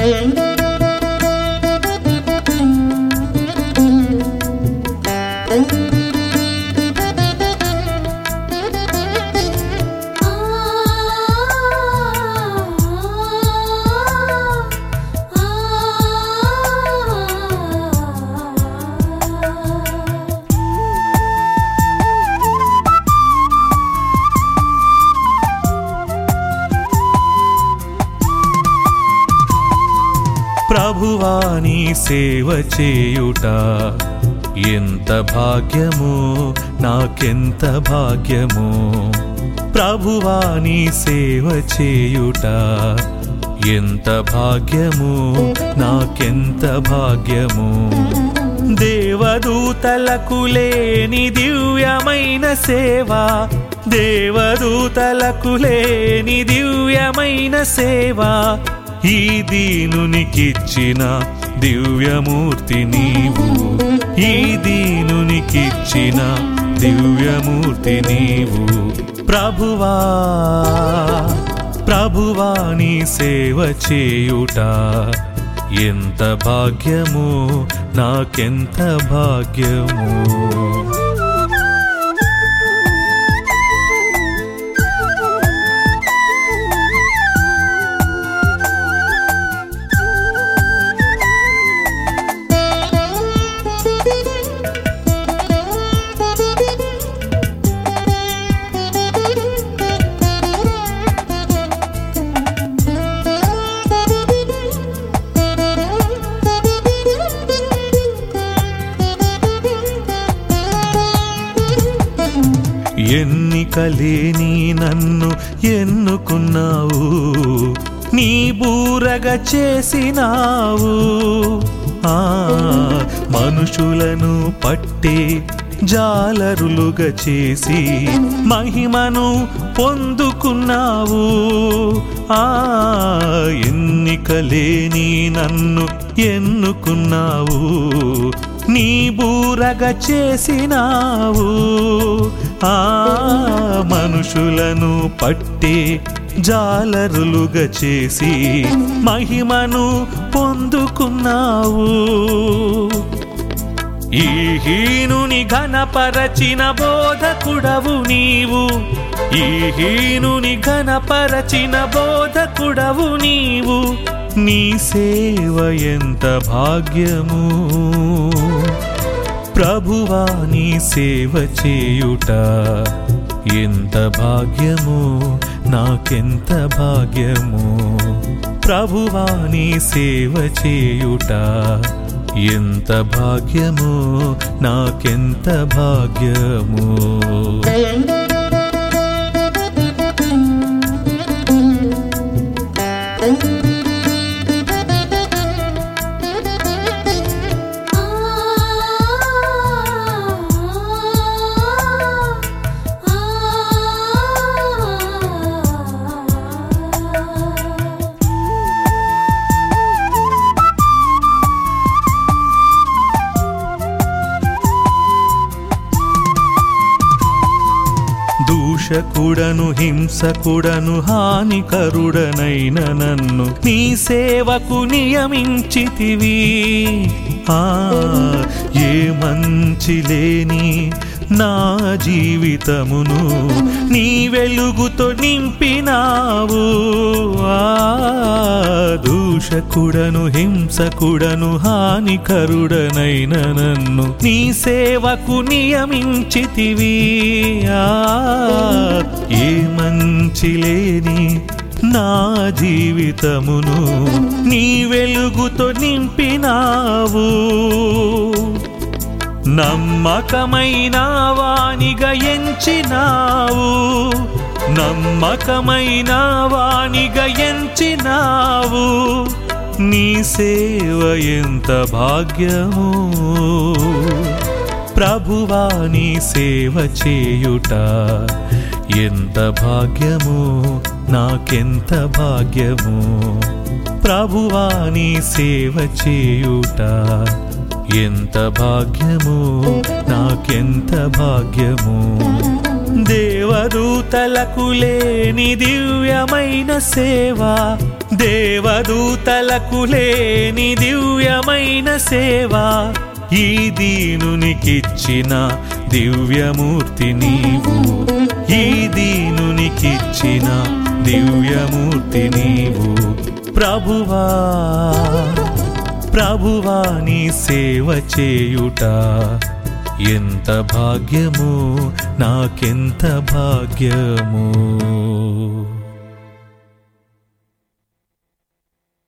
ప్రభువాని సేవ చేయుట ఎంత భాగ్యమో నాకెంత భాగ్యమో ప్రభువాని సేవ చేయుట ఎంత భాగ్యమో నాకెంత భాగ్యమో దేవదూతలకు లేని దివ్యమైన సేవ దేవదూతలకు లేని దివ్యమైన సేవ ఈ దీనునికిచ్చిన దివ్యమూర్తి నీవు ఈ దీనునికిచ్చిన దివ్యమూర్తి నీవు ప్రభువా ప్రభువా నీ సేవ చేయుట ఎంత భాగ్యమో నాకెంత భాగ్యమో ఎన్నికలేని నన్ను ఎన్నుకున్నావు నీ బూరగా చేసినావు ఆ మనుషులను పట్టే జాలరులుగా చేసి మహిమను పొందుకున్నావు ఆ ఎన్నికలేని నన్ను ఎన్నుకున్నావు నీ బూరగా చేసినావు ఆ మనుషులను పట్టే జాలరులుగా చేసి మహిమను పొందుకున్నావు ఈ హీనుని ఘనపరచిన బోధకుడవు నీవు ఈ హీనుని ఘనపరచిన బోధకుడవు నీవు నీ సేవ ఎంత భాగ్యము ప్రభువా నీ సేవ చేయుట ఎంత భాగ్యము నాకెంత భాగ్యము ప్రభువా నీ సేవ చేయుట ఎంత భాగ్యము నాకెంత భాగ్యము దూషకుడను హింసకుడను హానికరుడనైన నన్ను నీ సేవకు నియమించితివి ఆ ఏ మంచి లేని నా జీవితమును నీ వెలుగుతో నింపినావు ఆ దూషకుడను హింసకుడను హానికరుడనైన నన్ను నీ సేవకు నియమించితివి ఆ ఏ మంచి లేని నా జీవితమును నీ వెలుగుతో నింపినావు నమ్మకమైన వానిగా ఎంచినావు నమ్మకమైన వానిగా ఎంచినావు నీ సేవ ఎంత భాగ్యము ప్రభువా నీ సేవ చేయుట ఎంత భాగ్యము నాకెంత భాగ్యము ప్రభువా నీ సేవ చేయుట ఎంత భాగ్యము నాకెంత భాగ్యము దేవదూతలకు లేని దివ్యమైన సేవ దేవదూతలకు లేని దివ్యమైన సేవ ఈ దీనునికిచ్చిన దివ్యమూర్తి నీవు ఈ దీనునికిచ్చిన దివ్యమూర్తి నీవు ప్రభువా ప్రభువా నీ సేవ చేయుట ఎంత భాగ్యము నాకెంత భాగ్యము